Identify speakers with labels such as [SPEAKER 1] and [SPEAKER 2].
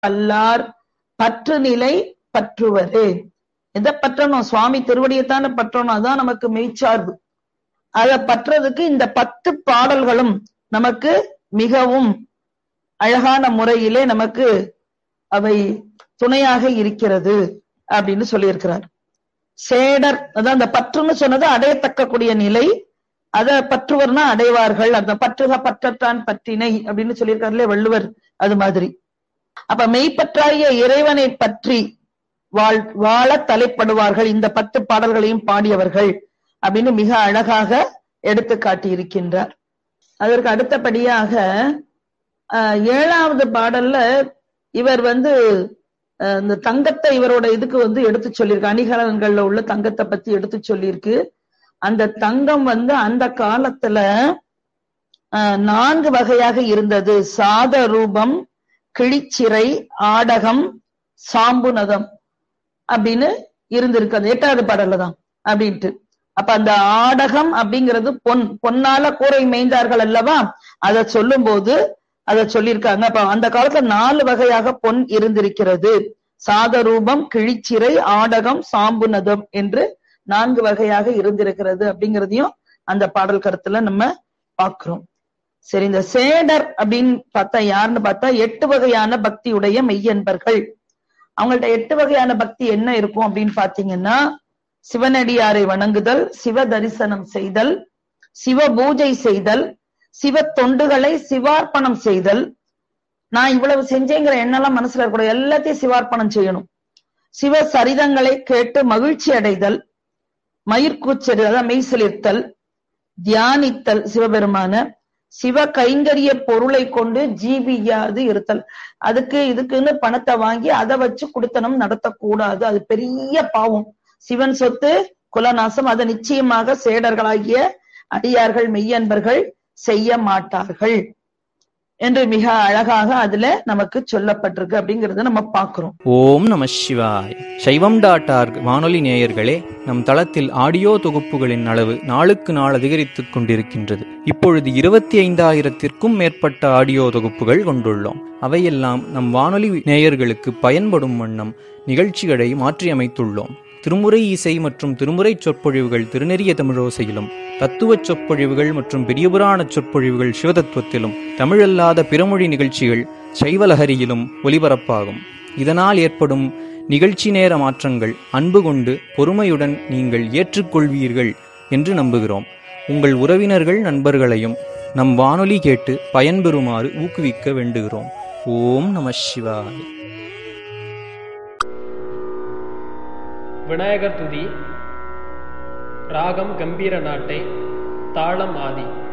[SPEAKER 1] அல்லார் பற்று நிலை பற்றுவரே எதை பற்றணும் சுவாமி திருவடியைத்தானே பற்றணும் அதான் நமக்கு மெய்ச்சார்பு அத பற்றதுக்கு இந்த பத்து பாடல்களும் நமக்கு மிகவும் அழகான முறையிலே நமக்கு அவை துணையாக இருக்கிறது அப்படின்னு சொல்லியிருக்கிறார் சேடர் அதான் அந்த பற்றுன்னு சொன்னது அடையத்தக்கக்கூடிய நிலை அத பற்றுவர்னா அடைவார்கள் அந்த பற்றுக பற்றத்தான் பற்றினை அப்படின்னு சொல்லியிருக்காருலே வள்ளுவர் அது மாதிரி அப்ப மெய்ப்பற்றாகிய இறைவனை பற்றி வாழ் வாழ தலைப்படுவார்கள் இந்த பத்து பாடல்களையும் பாடியவர்கள் அப்படின்னு மிக அழகாக எடுத்து காட்டியிருக்கின்றார் அதற்கு அடுத்தபடியாக அஹ், ஏழாவது பாடல்ல இவர் வந்து அஹ், இந்த தங்கத்தை இவரோட இதுக்கு வந்து எடுத்து சொல்லியிருக்கு அணிகலன்கள்ல உள்ள தங்கத்தை பத்தி எடுத்து சொல்லியிருக்கு அந்த தங்கம் வந்து அந்த காலத்துல அஹ், நான்கு வகையாக இருந்தது சாத ரூபம் கிழிச்சிறை ஆடகம் சாம்புநகம் அப்படின்னு இருந்திருக்கு அது எட்டாவது பாடல்ல தான் அப்படின்ட்டு அப்ப அந்த ஆடகம் அப்படிங்கிறது பொன் பொன்னால கூரை மேய்ந்தார்கள் அல்லவா அதை சொல்லும் போது அதை சொல்லியிருக்காங்க அப்ப அந்த காலத்துல நாலு வகையாக பொன் இருந்திருக்கிறது சாதரூபம் கிழிச்சிறை ஆடகம் சாம்புநதம் என்று நான்கு வகையாக இருந்திருக்கிறது அப்படிங்கிறதையும் அந்த பாடல் கருத்துல நம்ம பார்க்கிறோம் சரி இந்த சேடர் அப்படின்னு பார்த்தா யாருன்னு பார்த்தா எட்டு வகையான பக்தியுடைய மெய்யன்பர்கள் அவங்கள்ட்ட எட்டு வகையான பக்தி என்ன இருக்கும் அப்படின்னு பாத்தீங்கன்னா சிவனடியாரை வணங்குதல் சிவ தரிசனம் செய்தல் சிவ பூஜை செய்தல் சிவ தொண்டுகளை சிவார்ப்பணம் செய்தல் நான் இவ்வளவு செஞ்சேங்கிற எண்ணெல்லாம் மனசுல இருக்கக்கூடாது எல்லாத்தையும் சிவார்ப்பணம் செய்யணும் சிவ சரிதங்களை கேட்டு மகிழ்ச்சி அடைதல் மயிர்கூச்சல் அதாவது மெய்சிலிர்த்தல் தியானித்தல் சிவபெருமான சிவ கைங்கரிய பொருளை கொண்டு ஜீவியாது இருத்தல் அதுக்கு இதுக்குன்னு பணத்தை வாங்கி அதை வச்சு குடுத்தனம் நடத்தக்கூடாது அது பெரிய பாவம் சிவன் சொத்து குலநாசம் அதை நிச்சயமாக சேடர்களாகிய அடியார்கள் மெய்யன்பர்கள் செய்ய மாட்டார்கள் என்று மிக அழகாக அதுல நமக்கு சொல்லப்பட்டிருக்கு அப்படிங்கறத நம்ம பார்க்கிறோம்
[SPEAKER 2] ஓம் நம சிவாய் சைவம் டாட் ஆர்க் வானொலி நேயர்களே நம் தளத்தில் ஆடியோ தொகுப்புகளின் அளவு நாளுக்கு நாள் அதிகரித்துக் கொண்டிருக்கின்றது இப்பொழுது இருபத்தி ஐந்தாயிரத்திற்கும் மேற்பட்ட ஆடியோ தொகுப்புகள் கொண்டுள்ளோம் அவையெல்லாம் நம் வானொலி நேயர்களுக்கு பயன்படும் வண்ணம் நிகழ்ச்சிகளை மாற்றியமைத்துள்ளோம் திருமுறை இசை மற்றும் திருமுறை சொற்பொழிவுகள் திருநெறிய தமிழோசையிலும் தத்துவச் சொற்பொழிவுகள் மற்றும் பெரியபுராண சொற்பொழிவுகள் சிவதத்துவத்திலும் தமிழல்லாத பிறமொழி நிகழ்ச்சிகள் சைவலஹரியிலும் ஒலிபரப்பாகும் இதனால் ஏற்படும் நிகழ்ச்சி நேர மாற்றங்கள் அன்பு கொண்டு பொறுமையுடன் நீங்கள் ஏற்றுக்கொள்வீர்கள் என்று நம்புகிறோம் உங்கள் உறவினர்கள் நண்பர்களையும் நம் வானொலி கேட்டு பயன்பெறுமாறு ஊக்குவிக்க வேண்டுகிறோம் ஓம் நம சிவாய
[SPEAKER 3] விநாயகர் துதி ராகம் கம்பீர நாட்டை தாளம் ஆதி